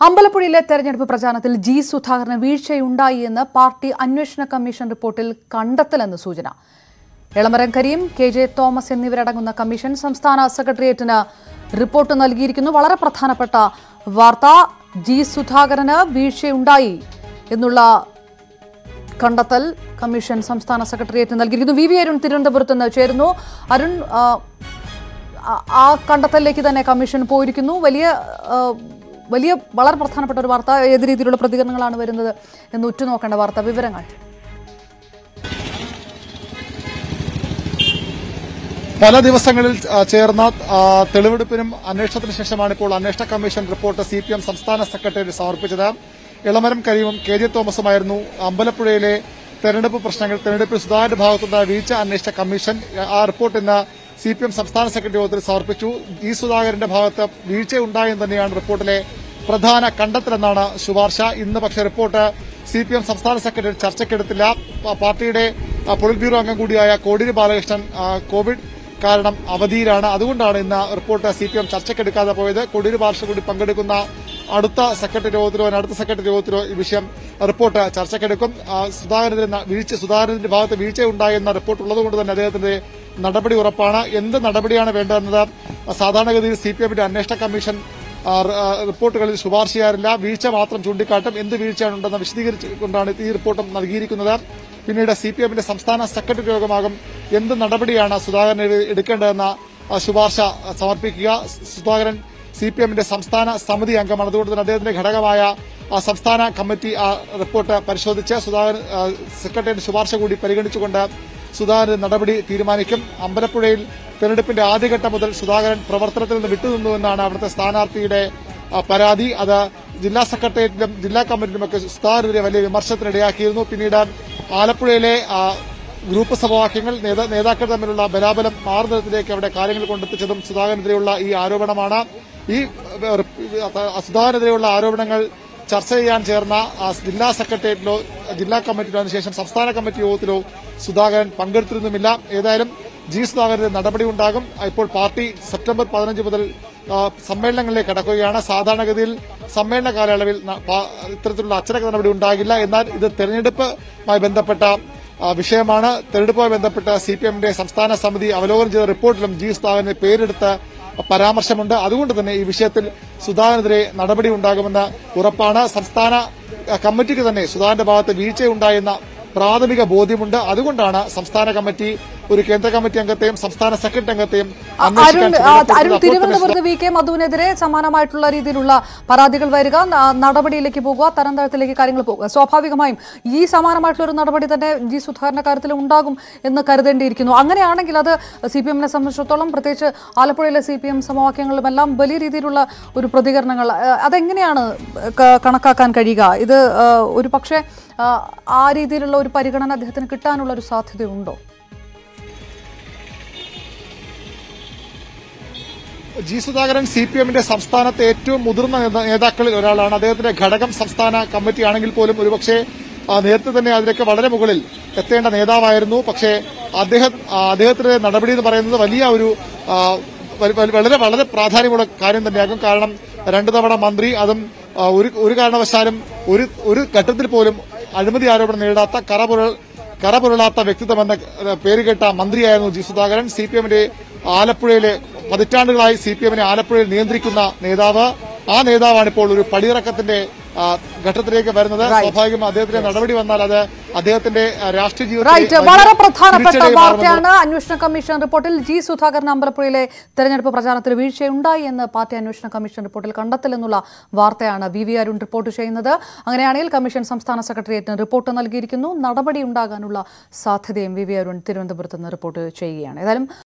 അമ്പലപ്പുഴയിലെ തെരഞ്ഞെടുപ്പ് പ്രചാരണത്തിൽ ജി സുധാകരന് വീഴ്ചയുണ്ടായി എന്ന് പാർട്ടി അന്വേഷണ കമ്മീഷൻ റിപ്പോർട്ടിൽ കണ്ടെത്തലെന്ന് സൂചന എളമരം കരീം കെ ജെ തോമസ് എന്നിവരടങ്ങുന്ന കമ്മീഷൻ സംസ്ഥാന സെക്രട്ടേറിയറ്റിന് റിപ്പോർട്ട് നൽകിയിരിക്കുന്നു വളരെ പ്രധാനപ്പെട്ട വാർത്ത ജി സുധാകരന് വീഴ്ചയുണ്ടായി എന്നുള്ള കണ്ടെത്തൽ കമ്മീഷൻ സംസ്ഥാന സെക്രട്ടേറിയറ്റിന് നൽകിയിരിക്കുന്നു വി വി അരുൺ തിരുവനന്തപുരത്ത് നിന്ന് ചേരുന്നു അരുൺ ആ, ആ- ആ കണ്ടെത്തലിലേക്ക് തന്നെ കമ്മീഷൻ പോയിരിക്കുന്നു വലിയ ആ, വലിയ വളരെ പ്രധാനപ്പെട്ട ഒരു വാർത്ത ഏത് രീതിയിലുള്ള പ്രതികരണങ്ങളാണ് വരുന്നത് എന്ന് ഉറ്റുനോക്കേണ്ട വാർത്ത വിവരങ്ങൾ പല ദിവസങ്ങളിൽ ആ, ചേർന്ന ആ, തെളിവെടുപ്പിനും അന്വേഷണത്തിന് ശേഷമാണ് ഇപ്പോൾ അന്വേഷണ commission report C P M സംസ്ഥാന സെക്രട്ടറി സമർപ്പിച്ചത് ഇളമരം കരീമും കെ ജെ തോമസുമായിരുന്നു അമ്പലപ്പുഴയിലെ തെരഞ്ഞെടുപ്പ് പ്രശ്നങ്ങൾ തെരഞ്ഞെടുപ്പിൽ സുധാകരന്റെ ഭാഗത്തുനിന്ന് വീഴ്ച അന്വേഷണ കമ്മീഷൻ ആ റിപ്പോർട്ട് ഇന്ന് സി പി എം സംസ്ഥാന സെക്രട്ടറി യോഗത്തിൽ സമർപ്പിച്ചു ഇ സുധാകരന്റെ ഭാഗത്ത് വീഴ്ചയുണ്ടായെന്ന് തന്നെയാണ് റിപ്പോർട്ടിലെ പ്രധാന കണ്ടെത്തലെന്നാണ് ശുപാർശ ഇന്ന് പക്ഷേ റിപ്പോർട്ട് സി പി എം സംസ്ഥാന സെക്രട്ടറി ചർച്ചയ്ക്കെടുത്തില്ല പ- പാർട്ടിയുടെ ആ, പൊളിറ്റ് ബ്യൂറോ അംഗം കൂടിയായ കോടിയേരി ബാലകൃഷ്ണൻ ആ, കോവിഡ് കാരണം അവധിയിലാണ് അതുകൊണ്ടാണ് ഇന്ന് റിപ്പോർട്ട് സി പി എം ചർച്ചയ്ക്കെടുക്കാതെ പോയത് കൊടിയേരി ബാലകൃഷ്ണൻ കൂടി പങ്കെടുക്കുന്ന അടുത്ത സെക്രട്ടറി യോഗത്തിലോ അതിന് അടുത്ത സെക്രട്ടറി യോഗത്തിലോ ഈ വിഷയം റിപ്പോർട്ട് ചർച്ചയ്ക്കെടുക്കും ആ, സുധാകരനെതിരെ ന- വീഴ്ച സുധാകരന്റെ ഭാഗത്ത് വീഴ്ച ഉണ്ടായെന്ന റിപ്പോർട്ട് ഉള്ളതുകൊണ്ട് തന്നെ അദ്ദേഹത്തിന്റെ നടപടി ഉറപ്പാണ് എന്ത് നടപടിയാണ് വേണ്ടതെന്നത് സാധാരണഗതിയിൽ സി പി എമ്മിന്റെ അന്വേഷണ കമ്മീഷൻ ആ, റി- ആ, റിപ്പോർട്ടുകളിൽ ശുപാർശ ചെയ്യാറില്ല വീഴ്ച മാത്രം ചൂണ്ടിക്കാട്ടും എന്ത് വീഴ്ചയാണ് ഉണ്ടെന്ന് വിശദീകരിച്ചുകൊണ്ടാണ് ഈ റിപ്പോർട്ടും നൽകിയിരിക്കുന്നത് പിന്നീട് സി പി എമ്മിന്റെ സംസ്ഥാന സെക്രട്ടറി യോഗമാകും എന്ത് നടപടിയാണ് സുധാകരൻ എടുക്കേണ്ടതെന്ന ആ, ശുപാർശ സമർപ്പിക്കുക സുധാകരൻ സി പി എമ്മിന്റെ സംസ്ഥാന സമിതി അംഗമാണ് അതുകൊണ്ട് തന്നെ അദ്ദേഹത്തിന്റെ ഘടകമായ ആ സംസ്ഥാന കമ്മിറ്റി ആ റിപ്പോർട്ട് പരിശോധിച്ച് സുധാകരൻ ആ, സെക്രട്ടറിയുടെ ശുപാർശ കൂടി പരിഗണിച്ചുകൊണ്ട് സുധാകരൻ നടപടി തീരുമാനിക്കും അമ്പലപ്പുഴയിൽ തെരഞ്ഞെടുപ്പിന്റെ ആദ്യഘട്ടം മുതൽ സുധാകരൻ പ്രവർത്തനത്തിൽ നിന്ന് വിട്ടുനിന്നുവെന്നാണ് അവിടുത്തെ സ്ഥാനാർത്ഥിയുടെ ആ, പരാതി അത് ജില്ലാ സെക്രട്ടേറിയറ്റിലും ജില്ലാ കമ്മിറ്റിയിലുമൊക്കെ സുധാകരനെതിരെ വലിയ വിമർശനത്തിനിടയാക്കിയിരുന്നു പിന്നീട് ആലപ്പുഴയിലെ ആ, ഗ്രൂപ്പ് സമവാക്യങ്ങൾ നേതാ- നേതാക്കൾ തമ്മിലുള്ള ബലാബലം മാറുന്നതിലേക്ക് അവിടെ കാര്യങ്ങൾ കൊണ്ടെത്തിച്ചതും സുധാകരനെതിരെയുള്ള ഈ ആരോപണമാണ് ഈ ഏഹ്, റിപ്പ്- സുധാകരനെതിരെയുള്ള ആരോപണങ്ങൾ ചർച്ച ചെയ്യാൻ ചേർന്ന ആ, ജില്ലാ സെക്രട്ടേറിയറ്റിലോ ജില്ലാ കമ്മിറ്റിയിലോ അതിനുശേഷം സംസ്ഥാന കമ്മിറ്റി യോഗത്തിലോ സുധാകരൻ പങ്കെടുത്തിരുന്നുമില്ല ഏതായാലും ജി സുധാകരന്റെ നടപടി ഉണ്ടാകും ഇപ്പോൾ പാർട്ടി സെപ്റ്റംബർ പതിനഞ്ച് മുതൽ ആ, സമ്മേളനങ്ങളിലേക്ക് കടക്കുകയാണ് സാധാരണഗതിയിൽ സമ്മേളന കാലയളവിൽ ന- പാ- ഇത്തരത്തിലുള്ള അച്ചടക്ക നടപടി ഉണ്ടാകില്ല എന്നാൽ ഇത് തെരഞ്ഞെടുപ്പുമായി ബന്ധപ്പെട്ട ആ, വിഷയമാണ് തെരഞ്ഞെടുപ്പുമായി ബന്ധപ്പെട്ട സി പി എമ്മിന്റെ സംസ്ഥാന സമിതി അവലോകനം ചെയ്ത റിപ്പോർട്ടിലും ജി സുധാകരന്റെ പേരെടുത്ത് പരാമർശമുണ്ട് അതുകൊണ്ട് തന്നെ ഈ വിഷയത്തിൽ സുധാകരനെതിരെ നടപടി ഉണ്ടാകുമെന്ന് ഉറപ്പാണ് സംസ്ഥാന ആ, കമ്മിറ്റിക്ക് തന്നെ സുധാകരന്റെ ഭാഗത്ത് വീഴ്ചയുണ്ടായെന്ന പ്രാഥമിക ബോധ്യമുണ്ട് അതുകൊണ്ടാണ് സംസ്ഥാന കമ്മിറ്റി ഒരു കേന്ദ്ര കമ്മിറ്റി അംഗത്തെയും സംസ്ഥാന സെക്രട്ടറി അംഗത്തെയും അന്വേഷിക്കാൻ അരുൺ ആ, ചുമതലപ്പെടുത്തിയത്. അരുൺ അപ്പോൾ തിരുവനന്തപുരത്ത് വി കെ മധുവിനെതിരെ സമാനമായിട്ടുള്ള രീതിയിലുള്ള പരാതികൾ വരിക ന- നടപടിയിലേക്ക് പോകുക തരം തരത്തിലേക്ക് കാര്യങ്ങൾ പോകുക സ്വാഭാവികമായും ഈ സമാനമായിട്ടുള്ള ഒരു നടപടി തന്നെ ജി സുധാകരന്റെ കാര്യത്തിൽ ഉണ്ടാകും എന്ന് കരുതേണ്ടിയിരിക്കുന്നു അങ്ങനെയാണെങ്കിൽ അത് സി പി എമ്മിനെ സംബന്ധിച്ചിടത്തോളം പ്രത്യേകിച്ച് ആലപ്പുഴയിലെ സി പി എം സമവാക്യങ്ങളിലുമെല്ലാം വലിയ രീതിയിലുള്ള ഒരു പ്രതികരണങ്ങൾ ആ, അതെങ്ങനെയാണ് ക- കണക്കാക്കാൻ കഴിയുക ഇത് ആ, ഒരു പക്ഷേ ആ, ആ രീതിയിലുള്ള ഒരു പരിഗണന അദ്ദേഹത്തിന് കിട്ടാനുള്ള ഒരു സാധ്യതയുണ്ടോ ജി സുധാകരൻ സി പി എമ്മിന്റെ സംസ്ഥാനത്തെ ഏറ്റവും മുതിർന്ന നേതാ- നേതാക്കളിൽ ഒരാളാണ് അദ്ദേഹത്തിന്റെ ഘടകം സംസ്ഥാന കമ്മിറ്റി ആണെങ്കിൽ പോലും ഒരുപക്ഷെ ആ, നേരത്തെ തന്നെ അതിലേക്ക് വളരെ മുകളിൽ എത്തേണ്ട നേതാവായിരുന്നു പക്ഷേ അദ്ദേഹം ആ, അദ്ദേഹത്തിന്റെ നടപടി എന്ന് പറയുന്നത് വലിയ ഒരു ആ, വ- വ- വളരെ വളരെ പ്രാധാന്യമുള്ള കാര്യം തന്നെയാകും കാരണം രണ്ടു തവണ മന്ത്രി അതും ആ, ഒരു ഒരു കാരണവശാലും ഒരു ഒരു ഘട്ടത്തിൽ പോലും അഴിമതി ആരോപണം നേരിടാത്ത കറപുരൾ കറപുരളാത്ത വ്യക്തിത്വമെന്ന ഏഹ്, പേരുകേട്ട മന്ത്രിയായിരുന്നു ജി സുധാകരൻ സി പി എമ്മിന്റെ ആലപ്പുഴയിലെ പതിറ്റാണ്ടുകളായി സി പി എമ്മിനെ ആലപ്പുഴയിൽ നിയന്ത്രിക്കുന്ന നേതാവ് ആ നേതാവാണ് ഇപ്പോൾ ഒരു പടിയിറക്കത്തിന്റെ ആ, ഘട്ടത്തിലേക്ക് വരുന്നത് സ്വാഭാവികം അദ്ദേഹത്തിന്റെ നടപടി വന്നാൽ അത് അദ്ദേഹത്തിന്റെ ആ, രാഷ്ട്രീയ ജീവിതത്തിൽ റൈറ്റ് വലിയ വളരെ പ്രധാനപ്പെട്ട തിരിച്ചടിയായി മാറുമെന്ന് വാർത്തയാണ് അന്വേഷണ കമ്മീഷൻ റിപ്പോർട്ടിൽ ജി സുധാകരൻ അമ്പലപ്പുഴയിലെ തെരഞ്ഞെടുപ്പ് പ്രചാരണത്തിൽ വീഴ്ചയുണ്ടായി എന്ന് പാർട്ടി അന്വേഷണ കമ്മീഷൻ റിപ്പോർട്ടിൽ കണ്ടെത്തലെന്നുള്ള വാർത്തയാണ് വി വി അരുൺ റിപ്പോർട്ട് ചെയ്യുന്നത് അങ്ങനെയാണെങ്കിൽ കമ്മീഷൻ സംസ്ഥാന സെക്രട്ടേറിയറ്റിന് റിപ്പോർട്ട് നൽകിയിരിക്കുന്നു നടപടി ഉണ്ടാകാനുള്ള സാധ്യതയും വി വി അരുൺ തിരുവനന്തപുരത്ത് നിന്ന് റിപ്പോർട്ട് ചെയ്യുകയാണ് ഏതായാലും